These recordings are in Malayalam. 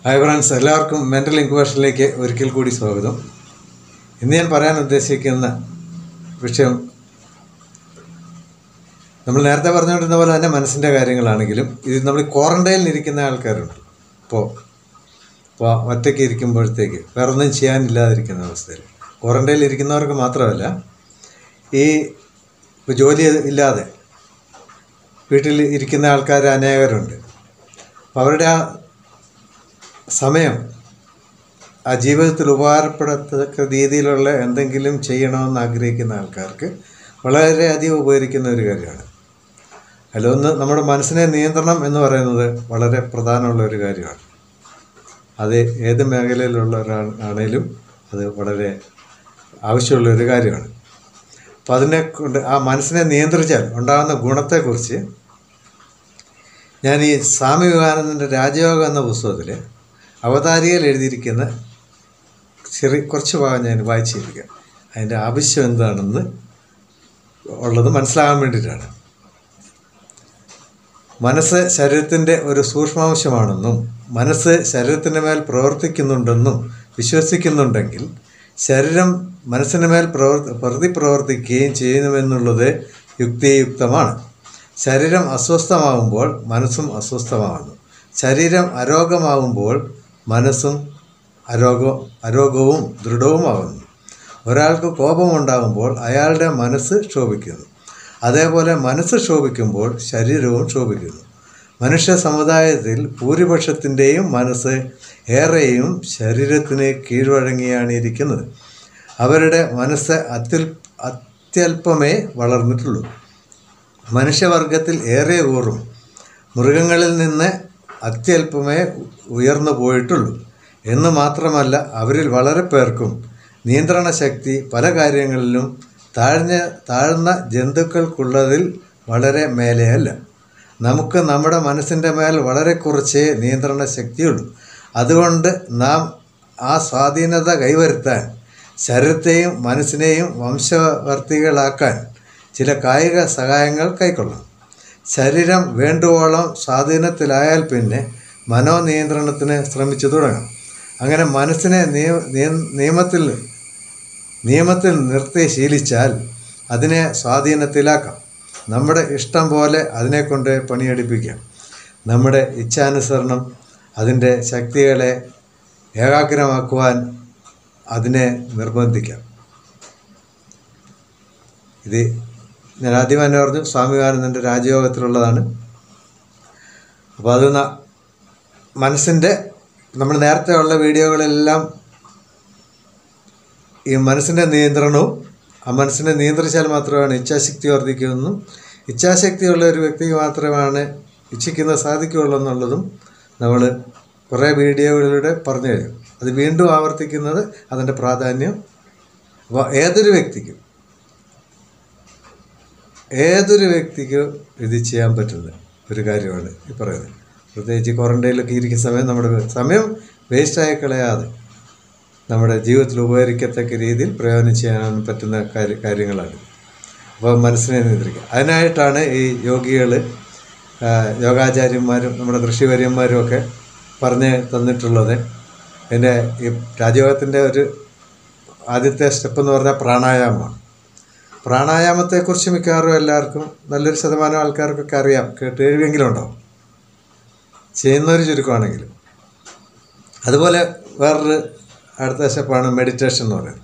ഹായ് ഫ്രണ്ട്സ് എല്ലാവർക്കും മെൻ്റൽ ഇൻക്യുബേഷനിലേക്ക് ഒരിക്കൽ കൂടി സ്വാഗതം ഇന്ന് ഞാൻ പറയാൻ ഉദ്ദേശിക്കുന്ന വിഷയം നമ്മൾ നേരത്തെ പറഞ്ഞുകൊണ്ടിരുന്ന പോലെ തന്നെ മനസ്സിൻ്റെ കാര്യങ്ങളാണെങ്കിലും ഇത് നമ്മൾ ക്വാറൻറ്റൈനിൽ ഇരിക്കുന്ന ആൾക്കാരുണ്ട് ഇപ്പോൾ ഇപ്പോൾ ഒറ്റയ്ക്ക് ഇരിക്കുമ്പോഴത്തേക്ക് വേറെ ഒന്നും ചെയ്യാനില്ലാതിരിക്കുന്ന അവസ്ഥയിൽ ക്വാറൻറ്റൈനിൽ ഇരിക്കുന്നവർക്ക് മാത്രമല്ല ഈ ഇപ്പോൾ ജോലി ഇല്ലാതെ വീട്ടിൽ ഇരിക്കുന്ന ആൾക്കാർ അനേകരുണ്ട് അപ്പോൾ അവരുടെ ആ സമയം ആ ജീവിതത്തിൽ ഉപകാരപ്പെടത്തക്ക രീതിയിലുള്ള എന്തെങ്കിലും ചെയ്യണമെന്ന് ആഗ്രഹിക്കുന്ന ആൾക്കാർക്ക് വളരെയധികം ഉപകരിക്കുന്ന ഒരു കാര്യമാണ് അതിലൊന്ന് നമ്മുടെ മനസ്സിനെ നിയന്ത്രണം എന്ന് പറയുന്നത് വളരെ പ്രധാനമുള്ള ഒരു കാര്യമാണ് അത് ഏത് മേഖലയിലുള്ള ഒരാളാണേലും അത് വളരെ ആവശ്യമുള്ള ഒരു കാര്യമാണ് അപ്പം അതിനെ കൊണ്ട് ആ മനസ്സിനെ നിയന്ത്രിച്ചാൽ ഉണ്ടാകുന്ന ഗുണത്തെക്കുറിച്ച് ഞാൻ ഈ സ്വാമി വിവേകാനന്ദൻ്റെ രാജയോഗം എന്ന പുസ്തകത്തിൽ അവതാരികയിൽ എഴുതിയിരിക്കുന്ന ചെറിയ കുറച്ച് ഭാഗം ഞാൻ വായിച്ചിരിക്കാം അതിൻ്റെ ആവശ്യം എന്താണെന്ന് ഉള്ളത് മനസ്സിലാകാൻ വേണ്ടിയിട്ടാണ് മനസ്സ് ശരീരത്തിൻ്റെ ഒരു സൂക്ഷ്മാംശമാണെന്നും മനസ്സ് ശരീരത്തിൻ്റെ മേൽ പ്രവർത്തിക്കുന്നുണ്ടെന്നും വിശ്വസിക്കുന്നുണ്ടെങ്കിൽ ശരീരം മനസ്സിന് മേൽ പ്രവർത്തി പ്രതി പ്രവർത്തിക്കുകയും ചെയ്യുന്നുവെന്നുള്ളത് യുക്തിയുക്തമാണ് ശരീരം അസ്വസ്ഥമാകുമ്പോൾ മനസ്സും അസ്വസ്ഥമാകുന്നു ശരീരം അരോഗമാകുമ്പോൾ മനസ്സും അരോഗ അരോഗവും ദൃഢവുമാകുന്നു ഒരാൾക്ക് കോപമുണ്ടാകുമ്പോൾ അയാളുടെ മനസ്സ് ക്ഷോഭിക്കുന്നു അതേപോലെ മനസ്സ് ക്ഷോഭിക്കുമ്പോൾ ശരീരവും ക്ഷോഭിക്കുന്നു മനുഷ്യ സമുദായത്തിൽ ഭൂരിപക്ഷത്തിൻ്റെയും മനസ്സ് ഏറെയും ശരീരത്തിന് കീഴ്വഴങ്ങിയാണ് ഇരിക്കുന്നത് അവരുടെ മനസ്സ് അത്യൽ അത്യല്പമേ വളർന്നിട്ടുള്ളൂ മനുഷ്യവർഗത്തിൽ ഏറെ ഊറും മൃഗങ്ങളിൽ നിന്ന് അത്യല്പമേ ഉയർന്നു പോയിട്ടുള്ളൂ എന്ന് മാത്രമല്ല അവരിൽ വളരെ പേർക്കും നിയന്ത്രണ ശക്തി പല കാര്യങ്ങളിലും താഴ്ന്ന താഴ്ന്ന ജന്തുക്കൾക്കുള്ളതിൽ വളരെ മേലെയല്ല നമുക്ക് നമ്മുടെ മനസ്സിൻ്റെ മേൽ വളരെ കുറച്ചേ നിയന്ത്രണ ശക്തിയുള്ളൂ അതുകൊണ്ട് നാം ആ സ്വാധീനത കൈവരുത്താൻ ശരീരത്തെയും മനസ്സിനെയും വംശവർത്തികളാക്കാൻ ചില കായിക സഹായങ്ങൾ കൈക്കൊള്ളണം ശരീരം വേണ്ടുവോളം സ്വാധീനത്തിലായാൽ പിന്നെ മനോനിയന്ത്രണത്തിന് ശ്രമിച്ചു തുടങ്ങാം അങ്ങനെ മനസ്സിനെ നിയമത്തിൽ നിയമത്തിൽ നിർത്തി ശീലിച്ചാൽ അതിനെ സ്വാധീനത്തിലാക്കാം നമ്മുടെ ഇഷ്ടം പോലെ അതിനെക്കൊണ്ട് പണിയെടുപ്പിക്കാം നമ്മുടെ ഇച്ഛാനുസരണം അതിൻ്റെ ശക്തികളെ ഏകാഗ്രമാക്കുവാൻ അതിനെ നിർബന്ധിക്കാം ഇത് ഞാൻ ആദ്യം തന്നെ പറഞ്ഞു സ്വാമി വിവേകാനന്ദൻ്റെ രാജയോഗത്തിലുള്ളതാണ് അപ്പോൾ അത് മനസ്സിൻ്റെ നമ്മൾ നേരത്തെ ഉള്ള വീഡിയോകളെല്ലാം ഈ മനസ്സിൻ്റെ നിയന്ത്രണവും ആ മനസ്സിനെ നിയന്ത്രിച്ചാൽ മാത്രമാണ് ഇച്ഛാശക്തി വർദ്ധിക്കുമെന്നും ഇച്ഛാശക്തിയുള്ള ഒരു വ്യക്തിക്ക് മാത്രമാണ് ഇച്ഛിക്കുന്നത് സാധിക്കുകയുള്ളൂ എന്നുള്ളതും നമ്മൾ കുറേ വീഡിയോകളിലൂടെ പറഞ്ഞു കഴിഞ്ഞു അത് വീണ്ടും ആവർത്തിക്കുന്നത് അതിൻ്റെ പ്രാധാന്യം അപ്പോൾ ഏതൊരു വ്യക്തിക്കും ഏതൊരു വ്യക്തിക്കും ഇത് ചെയ്യാൻ പറ്റുന്ന ഒരു കാര്യമാണ് ഈ പറയുന്നത് പ്രത്യേകിച്ച് ക്വാറൻറ്റൈനിലൊക്കെ ഇരിക്കുന്ന സമയം നമ്മുടെ സമയം വേസ്റ്റായി കളയാതെ നമ്മുടെ ജീവിതത്തിൽ ഉപകരിക്കത്തക്ക രീതിയിൽ പ്രയോജനം ചെയ്യാൻ പറ്റുന്ന കാര്യ കാര്യങ്ങളാണ് അപ്പോൾ മനസ്സിനെ നിയന്ത്രിക്കുക അതിനായിട്ടാണ് ഈ യോഗികൾ യോഗാചാര്യന്മാരും നമ്മുടെ ഋഷിവര്യന്മാരും ഒക്കെ പറഞ്ഞ് തന്നിട്ടുള്ളത് എൻ്റെ ഈ രാജയോഗത്തിൻ്റെ ഒരു ആദ്യത്തെ സ്റ്റെപ്പ് എന്ന് പറഞ്ഞാൽ പ്രാണായാമമാണ് പ്രാണായാമത്തെക്കുറിച്ച് മിക്കവാറും എല്ലാവർക്കും നല്ലൊരു ശതമാനം ആൾക്കാർക്കൊക്കെ അറിയാം കേട്ട് കഴിവെങ്കിലും ഉണ്ടാവും ചെയ്യുന്നവർ ചുരുക്കമാണെങ്കിലും അതുപോലെ വേറൊരു അടുത്ത സ്റ്റെപ്പാണ് മെഡിറ്റേഷൻ എന്ന് പറയുന്നത്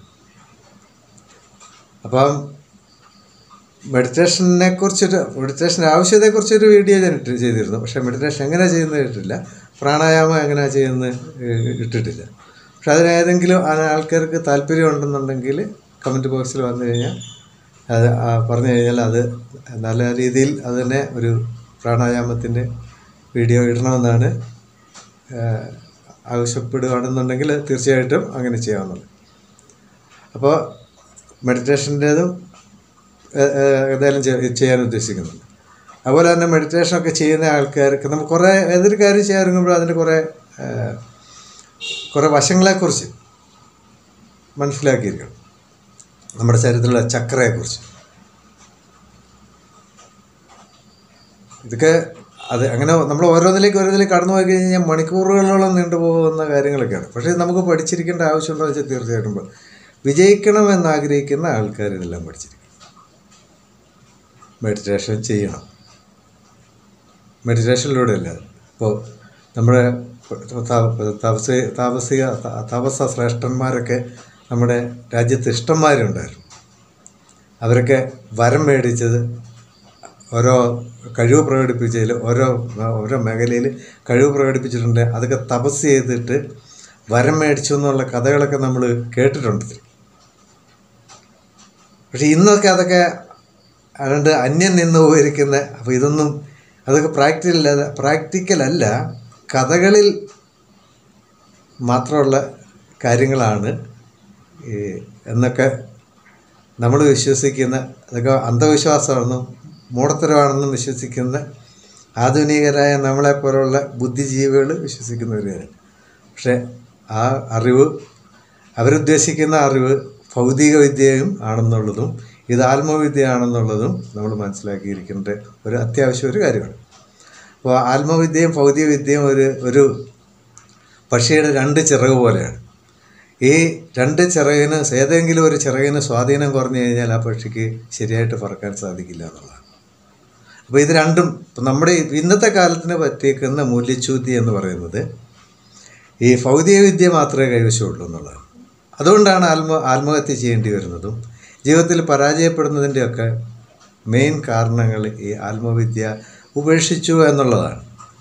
അപ്പം മെഡിറ്റേഷനെ കുറിച്ചൊരു മെഡിറ്റേഷൻ്റെ ആവശ്യത്തെക്കുറിച്ചൊരു വീഡിയോ ഞാൻ ഇട്ട് ചെയ്തിരുന്നു പക്ഷേ മെഡിറ്റേഷൻ എങ്ങനെ ചെയ്യുന്നത് ഇട്ടില്ല പ്രാണായാമം എങ്ങനെയാണ് ചെയ്യുന്നത് ഇട്ടിട്ടില്ല പക്ഷെ അതിനേതെങ്കിലും ആൾക്കാർക്ക് താല്പര്യം ഉണ്ടെന്നുണ്ടെങ്കിൽ കമൻറ്റ് ബോക്സിൽ വന്നു കഴിഞ്ഞാൽ അത് പറഞ്ഞു കഴിഞ്ഞാൽ അത് നല്ല രീതിയിൽ അതിനെ ഒരു പ്രാണായാമത്തിൻ്റെ വീഡിയോ ഇടണമെന്നാണ് ആവശ്യപ്പെടുകയാണെന്നുണ്ടെങ്കിൽ തീർച്ചയായിട്ടും അങ്ങനെ ചെയ്യാവുന്നതാണ് അപ്പോൾ മെഡിറ്റേഷൻ്റേതും ഏതായാലും ചെയ്യാൻ ഉദ്ദേശിക്കുന്നുണ്ട് അതുപോലെ തന്നെ മെഡിറ്റേഷനൊക്കെ ചെയ്യുന്ന ആൾക്കാർക്ക് നമുക്ക് കുറേ ഏതൊരു കാര്യം ചെയ്യാറുമ്പോൾ അതിൻ്റെ കുറേ കുറേ വശങ്ങളെക്കുറിച്ച് മനസ്സിലാക്കിയിരിക്കണം നമ്മുടെ ശരീരത്തിലുള്ള ചക്രയെക്കുറിച്ച് ഇതൊക്കെ അത് അങ്ങനെ നമ്മൾ ഓരോന്നിലേക്ക് ഓരോന്നിലേക്ക് കടന്നു പോയി കഴിഞ്ഞാൽ മണിക്കൂറുകളോളം നീണ്ടുപോകുന്ന കാര്യങ്ങളൊക്കെയാണ് പക്ഷേ നമുക്ക് പഠിച്ചിരിക്കേണ്ട ആവശ്യമുണ്ടോ എന്ന് വെച്ചാൽ തീർച്ചയായിട്ടും പ- വിജയിക്കണമെന്ന് ആഗ്രഹിക്കുന്ന ആൾക്കാർ ഇതെല്ലാം പഠിച്ചിരിക്കും മെഡിറ്റേഷൻ ചെയ്യണം മെഡിറ്റേഷനിലൂടെ അല്ല ഇപ്പോൾ നമ്മുടെ ത- താപസി താപസിക ത- താപസ ശ്രേഷ്ഠന്മാരൊക്കെ നമ്മുടെ രാജ്യത്ത് ഇഷ്ടന്മാരുണ്ടായിരുന്നു അവരൊക്കെ വരം മേടിച്ചത് ഓരോ കഴിവ് പ്രകടിപ്പിച്ചതിൽ ഓരോ ഓരോ മേഖലയിൽ കഴിവ് പ്രകടിപ്പിച്ചിട്ടുണ്ട് അതൊക്കെ തപസ് ചെയ്തിട്ട് വരം മേടിച്ചു എന്നുള്ള കഥകളൊക്കെ നമ്മൾ കേട്ടിട്ടുണ്ട് പക്ഷെ ഇന്നൊക്കെ അതൊക്കെ അതുകൊണ്ട് അന്യം നിന്ന് പോയിരിക്കുന്ന അപ്പോൾ ഇതൊന്നും അതൊക്കെ പ്രാക്ടിക്കൽ പ്രാക്ടിക്കൽ അല്ല കഥകളിൽ മാത്രമുള്ള കാര്യങ്ങളാണ് ഈ എന്നൊക്കെ നമ്മൾ വിശ്വസിക്കുന്ന അതൊക്കെ അന്ധവിശ്വാസമാണെന്നും മൂഢത്തരമാണെന്നും വിശ്വസിക്കുന്ന ആധുനികരായ നമ്മളെപ്പോലുള്ള ബുദ്ധിജീവികൾ വിശ്വസിക്കുന്ന ഒരു കാര്യം പക്ഷേ ആ അറിവ് അവരുദ്ദേശിക്കുന്ന അറിവ് ഭൗതിക വിദ്യയും ആണെന്നുള്ളതും ഇത് ആത്മവിദ്യയാണെന്നുള്ളതും നമ്മൾ മനസ്സിലാക്കിയിരിക്കേണ്ട ഒരു അത്യാവശ്യം ഒരു കാര്യമാണ് അപ്പോൾ ആത്മവിദ്യയും ഭൗതിക വിദ്യയും ഒരു ഒരു പക്ഷിയുടെ രണ്ട് ചിറക് പോലെയാണ് ഈ രണ്ട് ചിറകിന് ഏതെങ്കിലും ഒരു ചിറകിന് സ്വാധീനം കുറഞ്ഞു കഴിഞ്ഞാൽ ആ പക്ഷിക്ക് ശരിയായിട്ട് പറക്കാൻ സാധിക്കില്ല എന്നുള്ളതാണ് അപ്പോൾ ഇത് രണ്ടും ഇപ്പം നമ്മുടെ ഈ ഇന്നത്തെ കാലത്തിന് പറ്റിയേക്കുന്ന മൂല്യച്യൂതി എന്ന് പറയുന്നത് ഈ ഭൗതിക വിദ്യ മാത്രമേ കൈവശമുള്ളൂ എന്നുള്ളതാണ് അതുകൊണ്ടാണ് ആത്മ ആത്മഹത്യ ചെയ്യേണ്ടി വരുന്നതും ജീവിതത്തിൽ പരാജയപ്പെടുന്നതിൻ്റെയൊക്കെ മെയിൻ കാരണങ്ങൾ ഈ ആത്മവിദ്യ ഉപേക്ഷിച്ചു എന്നുള്ളതാണ്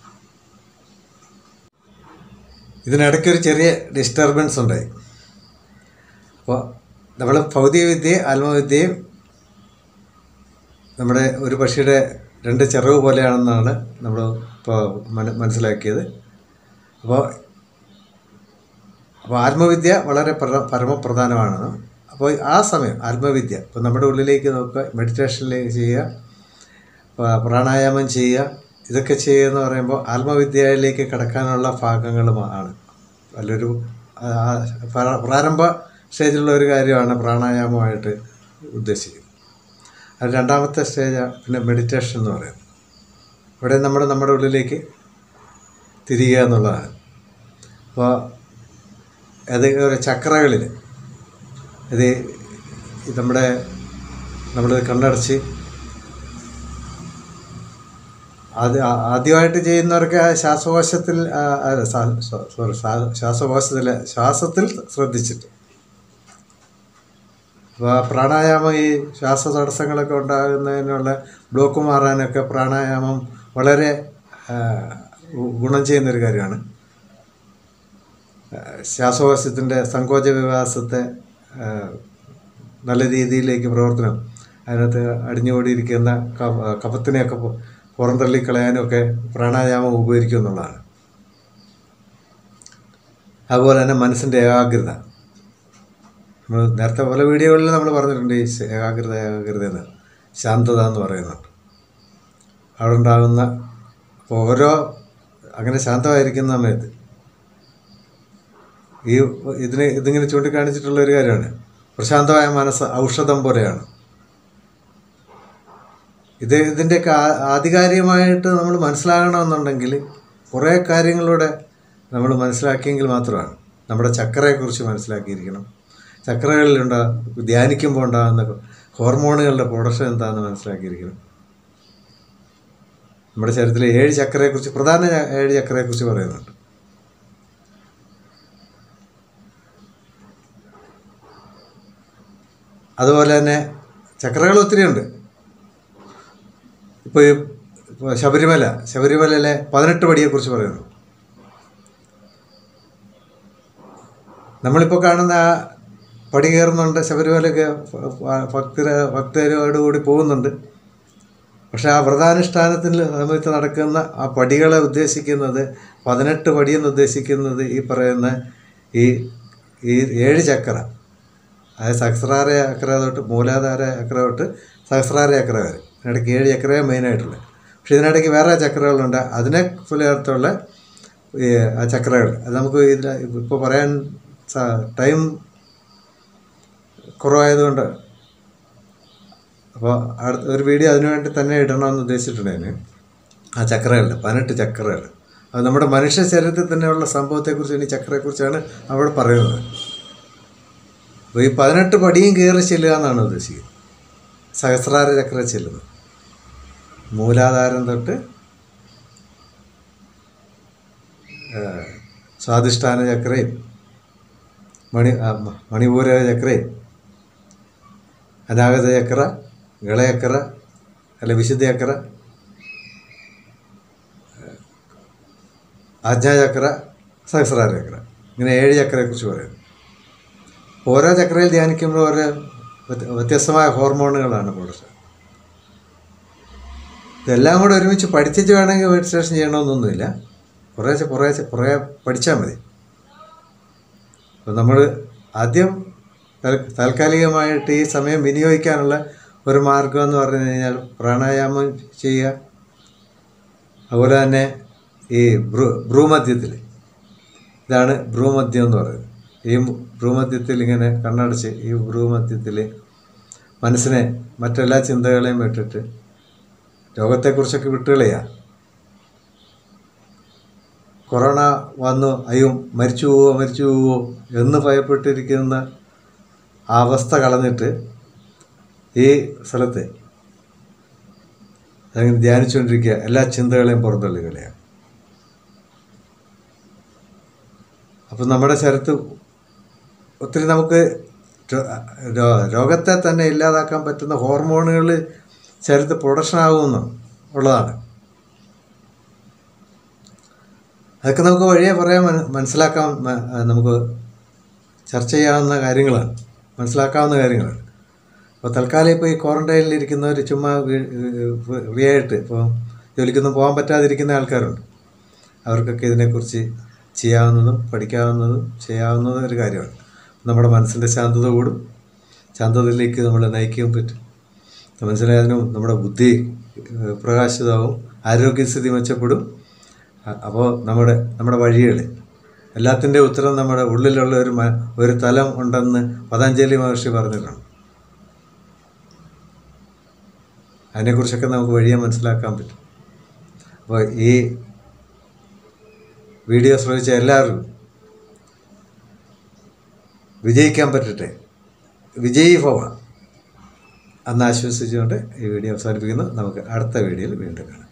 ഇതിനിടയ്ക്കൊരു ചെറിയ ഡിസ്റ്റർബൻസ് ഉണ്ടായി അപ്പോൾ നമ്മൾ ഭൗതിക വിദ്യയും ആത്മവിദ്യയും നമ്മുടെ ഒരു പക്ഷിയുടെ രണ്ട് ചിറവ് പോലെയാണെന്നാണ് നമ്മൾ ഇപ്പോൾ മന- മനസ്സിലാക്കിയത് അപ്പോൾ അപ്പോൾ ആത്മവിദ്യ വളരെ പ്ര- പരമപ്രധാനമാണ് അപ്പോൾ ആ സമയം ആത്മവിദ്യ ഇപ്പോൾ നമ്മുടെ ഉള്ളിലേക്ക് നോക്കുക മെഡിറ്റേഷനിലേക്ക് ചെയ്യുക പ- പ്രാണായാമം ചെയ്യുക ഇതൊക്കെ ചെയ്യുക എന്ന് പറയുമ്പോൾ ആത്മവിദ്യയിലേക്ക് കടക്കാനുള്ള ഭാഗങ്ങളുമാണ് നല്ലൊരു ആ, പ്ര- പ്രാരംഭ സ്റ്റേജിലുള്ള ഒരു കാര്യമാണ് പ്രാണായാമമായിട്ട് ഉദ്ദേശിക്കുന്നത് അത് രണ്ടാമത്തെ സ്റ്റേജ് പിന്നെ മെഡിറ്റേഷൻ എന്ന് പറയുന്നത് ഇവിടെ നമ്മൾ നമ്മുടെ ഉള്ളിലേക്ക് തിരിയുക എന്നുള്ളതാണ് അപ്പോൾ അത് ഒരു ചക്രകളിൽ ഇത് ഈ നമ്മുടെ നമ്മൾ കണ്ണടച്ച് അത് ആ- ആദ്യമായിട്ട് ചെയ്യുന്നവർക്ക് ആ ശ്വാസകോശത്തിൽ ആ, അല്ല, സാ- സോ- സോറി ശ്വാ- ശ്വാസകോശത്തിൽ ശ്വാസത്തിൽ ശ്രദ്ധിച്ചിട്ട് അപ്പോൾ പ്രാണായാമം ഈ ശ്വാസ തടസ്സങ്ങളൊക്കെ ഉണ്ടാകുന്നതിനുള്ള ബ്ലോക്ക് മാറാനൊക്കെ പ്രാണായാമം വളരെ ആ, ഗു- ഗുണം ചെയ്യുന്നൊരു കാര്യമാണ് ആ, ശ്വാസകോശത്തിൻ്റെ സങ്കോച വികാസത്തെ ആ, നല്ല രീതിയിലേക്ക് പ്രവർത്തനം അതിനകത്ത് അടിഞ്ഞുകൂടിയിരിക്കുന്ന കഫ കഫത്തിനെയൊക്കെ പു- പുറന്തള്ളിക്കളയാനൊക്കെ പ്രാണായാമം ഉപകരിക്കും എന്നുള്ളതാണ് അതുപോലെ തന്നെ മനസ്സിൻ്റെ ഏകാഗ്രത നമ്മൾ നേരത്തെ പല വീഡിയോകളിൽ നമ്മൾ പറഞ്ഞിട്ടുണ്ട് ഈ ഏകാഗ്രത ഏകാഗ്രത എന്ന് ശാന്തത എന്ന് പറയുന്നുണ്ട് അവിടെ ഉണ്ടാകുന്ന അപ്പോൾ ഓരോ അങ്ങനെ ശാന്തമായിരിക്കുന്ന സമയത്ത് ഈ ഇതിന് ഇതിങ്ങനെ ചൂണ്ടിക്കാണിച്ചിട്ടുള്ള ഒരു കാര്യമാണ് പ്രശാന്തമായ മനസ്സ് ഔഷധം പോലെയാണ് ഇത് ഇതിൻ്റെയൊക്കെ ആ- ആധികാരികമായിട്ട് നമ്മൾ മനസ്സിലാകണമെന്നുണ്ടെങ്കിൽ കുറേ കാര്യങ്ങളിലൂടെ നമ്മൾ മനസ്സിലാക്കിയെങ്കിൽ മാത്രമാണ് നമ്മുടെ ചക്രയെക്കുറിച്ച് മനസ്സിലാക്കിയിരിക്കണം ചക്രകളിലുണ്ടാ ധ്യാനിക്കുമ്പോൾ ഉണ്ടാകുന്ന ഹോർമോണുകളുടെ പ്രൊഡക്ഷൻ എന്താണെന്ന് മനസ്സിലാക്കിയിരിക്കണം നമ്മുടെ ശരീരത്തിലെ ഏഴ് ചക്രയെക്കുറിച്ച് പ്രധാന ച- ഏഴ് ചക്രയെക്കുറിച്ച് പറയുന്നുണ്ട് അതുപോലെ തന്നെ ചക്രകൾ ഒത്തിരിയുണ്ട് ഇപ്പോൾ ഈ ഇപ്പോൾ ശബരിമല ശബരിമലയിലെ പതിനെട്ട് പടിയെക്കുറിച്ച് പറയുന്നു നമ്മളിപ്പോൾ കാണുന്ന ആ പടി കയറുന്നുണ്ട് ശബരിമലയ്ക്ക് ഭക്തര ഭക്തരോടുകൂടി പോകുന്നുണ്ട് പക്ഷെ ആ വ്രതാനുഷ്ഠാനത്തിൽ സമയത്ത് നടക്കുന്ന ആ പടികളെ ഉദ്ദേശിക്കുന്നത് പതിനെട്ട് പടിയെന്ന് ഉദ്ദേശിക്കുന്നത് ഈ പറയുന്ന ഈ ഈ ഏഴ് ചക്ര അതായത് സഹസ്രാര ചക്ര തൊട്ട് മൂലാധാര ചക്ര തൊട്ട് സഹസ്രാര ചക്ര വരെ ഇതിനിടയ്ക്ക് ഏഴ് ചക്രയെ മെയിനായിട്ടുള്ളത് പക്ഷെ ഇതിനിടയ്ക്ക് വേറെ ചക്രകളുണ്ട് അതിനെ പുലർത്തുള്ള ഈ ആ ചക്രകൾ അത് നമുക്ക് ഇതിൽ ഇപ്പോൾ പറയാൻ ടൈം കുറവായതുകൊണ്ട് അപ്പോൾ അടുത്ത ഒരു വീഡിയോ അതിനു വേണ്ടി തന്നെ ഇടണമെന്ന് ഉദ്ദേശിച്ചിട്ടുണ്ടായിരുന്നു ആ ചക്രകളുടെ പതിനെട്ട് ചക്രകൾ അത് നമ്മുടെ മനുഷ്യ ശരീരത്തിൽ തന്നെയുള്ള സംഭവത്തെക്കുറിച്ചാണ് ഈ ചക്രയെക്കുറിച്ചാണ് അവിടെ പറയുന്നത് അപ്പോൾ ഈ പതിനെട്ട് പടിയും കയറി ചെല്ലുക എന്നാണ് ഉദ്ദേശിക്കുന്നത് സഹസ്രാര ചക്ര ചെല്ലുന്നത് മൂലാധാരം തൊട്ട് ആ, സ്വാധിഷ്ഠാന ചക്രയും മണി ആ, മ- മണിപൂര ചക്രയും അനാഗത ചക്ര ഗളചക്ര അല്ല വിശുദ്ധ ചക്ര ആജ്ഞാചക്ര സഹസ്രാര ചക്ര ഇങ്ങനെ ഏഴ് ചക്രയെക്കുറിച്ച് പറയുന്നു ഓരോ ചക്രയിൽ ധ്യാനിക്കുമ്പോൾ ഓരോ വ്യത്യ- വ്യത്യസ്തമായ ഹോർമോണുകളാണ് പ്രൊഡക്ഷൻ ഇതെല്ലാം കൂടെ ഒരുമിച്ച് പഠിച്ചിട്ട് വേണമെങ്കിൽ മെഡിറ്റേഷൻ ചെയ്യണമെന്നൊന്നുമില്ല കുറേശ്ശെ കുറേശ്ശെ കുറേ പഠിച്ചാൽ മതി അപ്പം നമ്മൾ ആദ്യം താൽ- താൽക്കാലികമായിട്ട് ഈ സമയം വിനിയോഗിക്കാനുള്ള ഒരു മാർഗം എന്ന് പറഞ്ഞു കഴിഞ്ഞാൽ പ്രാണായാമം ചെയ്യുക അതുപോലെ തന്നെ ഈ ഭ്രൂ ഭ്രൂമധ്യത്തിൽ ഇതാണ് ഭ്രൂമധ്യം എന്ന് പറയുന്നത് ഈ ഭ്രൂമധ്യത്തിൽ ഇങ്ങനെ കണ്ണടച്ച് ഈ ഭ്രൂമധ്യത്തിൽ മനസ്സിനെ മറ്റെല്ലാ ചിന്തകളെയും വിട്ടിട്ട് രോഗത്തെക്കുറിച്ചൊക്കെ വിട്ടുകളയാ കൊറോണ വന്നു അയ്യോ മരിച്ചു പോവോ മരിച്ചു പോവോ എന്ന് ഭയപ്പെട്ടിരിക്കുന്ന ആ അവസ്ഥ കളഞ്ഞിട്ട് ഈ സ്ഥലത്ത് അങ്ങനെ ധ്യാനിച്ചുകൊണ്ടിരിക്കുക എല്ലാ ചിന്തകളെയും പുറന്തള്ളി കളയാം അപ്പം നമ്മുടെ ശരത്ത് ഒത്തിരി നമുക്ക് രോ- രോ- രോഗത്തെ തന്നെ ഇല്ലാതാക്കാൻ പറ്റുന്ന ഹോർമോണുകൾ ശരീരത്തിൽ പ്രൊഡക്ഷൻ ആകുമെന്ന് ഉള്ളതാണ് അതൊക്കെ നമുക്ക് വഴിയെ പറയാൻ മന- മനസ്സിലാക്കാൻ മ- നമുക്ക് ചർച്ച ചെയ്യാവുന്ന കാര്യങ്ങളാണ് മനസ്സിലാക്കാവുന്ന കാര്യങ്ങളാണ് അപ്പോൾ തൽക്കാലം ഇപ്പോൾ ഈ ക്വാറന്റൈനിൽ ഇരിക്കുന്നവർ ചുമ്മാ വീ- ഫ്രീ ആയിട്ട് ഇപ്പോൾ ജോലിക്കൊന്നും പോകാൻ പറ്റാതിരിക്കുന്ന ആൾക്കാരുണ്ട് അവർക്കൊക്കെ ഇതിനെക്കുറിച്ച് ചെയ്യാവുന്നതും പഠിക്കാവുന്നതും ചെയ്യാവുന്നതും ഒരു കാര്യമാണ് നമ്മുടെ മനസ്സിൻ്റെ ശാന്തത കൂടും ശാന്തതയിലേക്ക് നമ്മളെ നയിക്കാൻ പറ്റും മനസ്സിലായ അതിനും നമ്മുടെ ബുദ്ധി ഏഹ്, പ്രകാശിതമാവും ആരോഗ്യസ്ഥിതി മെച്ചപ്പെടും അ- അപ്പോൾ നമ്മുടെ നമ്മുടെ വഴികൾ എല്ലാത്തിൻ്റെ ഉത്തരം നമ്മുടെ ഉള്ളിലുള്ള ഒരു മ- ഒരു തലം ഉണ്ടെന്ന് പതഞ്ജലി മഹർഷി പറഞ്ഞിട്ടുണ്ട് അതിനെക്കുറിച്ചൊക്കെ നമുക്ക് വഴിയെ മനസ്സിലാക്കാൻ പറ്റും അപ്പോൾ ഈ വീഡിയോ ശ്രമിച്ച എല്ലാവരും വിജയിക്കാൻ പറ്റട്ടെ വിജയി ഭവ അന്ന് ആശ്വസിച്ചുകൊണ്ട് ഈ വീഡിയോ അവസാനിപ്പിക്കുന്നു നമുക്ക് അടുത്ത വീഡിയോയിൽ വീണ്ടും കാണാം